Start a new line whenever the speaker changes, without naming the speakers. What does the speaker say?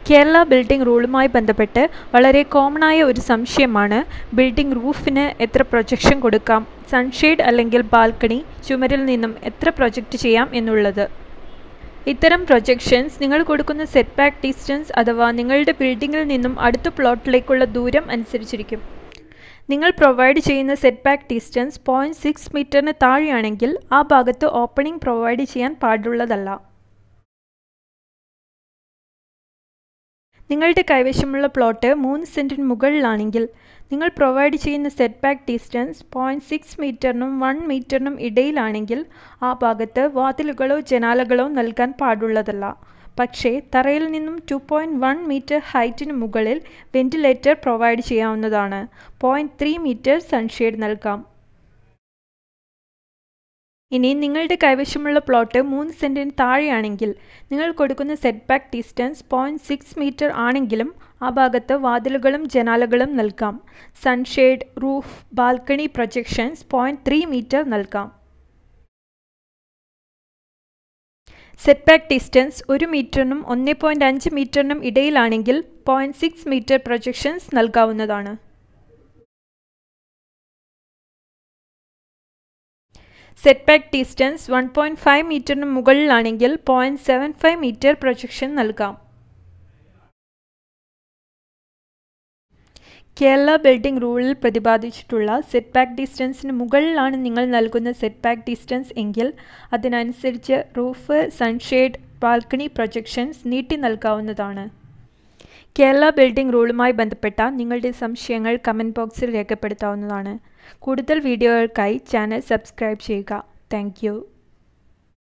Kerala building റൂളുമായി ബന്ധപ്പെട്ട് വളരെ common ആയ ഒരു സംശയമാണ് ബിൽഡിംഗ് റൂഫിന് എത്ര പ്രൊജക്ഷൻ കൊടുക്കാം സൺഷെയ്ഡ് അല്ലെങ്കിൽ ബാൽക്കണി ചുമരിൽ നിന്നും എത്ര പ്രൊജക്റ്റ് ചെയ്യാം എന്നുള്ളത് ഇത്തരം പ്രൊജക്ഷൻസ് നിങ്ങൾ കൊടുക്കുന്ന സെറ്റ് ബാക്ക് ഡിസ്റ്റൻസ് അഥവാ നിങ്ങളുടെ ബിൽഡിങ്ങിൽ നിന്നും അടുത്ത പ്ലോട്ടിലേക്കുള്ള ദൂരം അനുസരിച്ചിരിക്കും നിങ്ങൾ പ്രൊവൈഡ് ചെയ്യുന്ന set back distance point six മീറ്ററിന് താഴെയാണെങ്കിൽ ആ ഭാഗത്ത് ഓപ്പണിംഗ് പ്രൊവൈഡ് ചെയ്യാൻ പാടുള്ളതല്ല നിങ്ങളുടെ കൈവശമുള്ള പ്ലോട്ട് മൂന്ന് സെൻറ്റിന് മുകളിലാണെങ്കിൽ നിങ്ങൾ പ്രൊവൈഡ് ചെയ്യുന്ന set back distance point six മീറ്ററിനും വൺ മീറ്ററിനും ഇടയിലാണെങ്കിൽ ആ ഭാഗത്ത് വാതിലുകളോ ജനാലകളോ നൽകാൻ പാടുള്ളതല്ല പക്ഷേ തറയിൽ നിന്നും ടു പോയിൻറ്റ് വൺ മീറ്റർ ഹൈറ്റിന് മുകളിൽ വെന്റിലേറ്റർ പ്രൊവൈഡ് ചെയ്യാവുന്നതാണ് പോയിൻറ്റ് ത്രീ മീറ്റർ സൺഷെയ്ഡ് നൽകാം ഇനി നിങ്ങളുടെ കൈവശമുള്ള പ്ലോട്ട് മൂന്ന് സെൻറ്റിന് താഴെയാണെങ്കിൽ നിങ്ങൾ കൊടുക്കുന്ന set back distance point six metre ആണെങ്കിലും ആ ഭാഗത്ത് വാതിലുകളും ജനാലകളും നൽകാം sunshade roof balcony projections point three metre നൽകാം സെറ്റ് ബാക്ക് ഡിസ്റ്റൻസ് ഒരു മീറ്ററിനും ഒന്ന് പോയിൻറ്റ് അഞ്ച് മീറ്ററിനും ഇടയിലാണെങ്കിൽ പോയിൻറ്റ് സിക്സ് മീറ്റർ പ്രൊജക്ഷൻസ് നൽകാവുന്നതാണ് set back distance one point five മീറ്ററിന് മുകളിലാണെങ്കിൽ point seven five metre projection നൽകാം കേരള ബിൽഡിംഗ് റൂളിൽ പ്രതിപാദിച്ചിട്ടുള്ള സെറ്റ് ബാക്ക് ഡിസ്റ്റൻസിന് മുകളിലാണ് നിങ്ങൾ നൽകുന്ന സെറ്റ് ബാക്ക് ഡിസ്റ്റൻസ് എങ്കിൽ അതിനനുസരിച്ച് റൂഫ് സൺഷെയ്ഡ് ബാൽക്കണി പ്രൊജക്ഷൻസ് നീട്ടി നൽകാവുന്നതാണ് കേരള ബിൽഡിംഗ് റൂളുമായി ബന്ധപ്പെട്ട നിങ്ങളുടെ സംശയങ്ങൾ കമൻറ്റ് ബോക്സിൽ രേഖപ്പെടുത്താവുന്നതാണ് കൂടുതൽ വീഡിയോകൾക്കായി ചാനൽ സബ്സ്ക്രൈബ് ചെയ്യുക താങ്ക്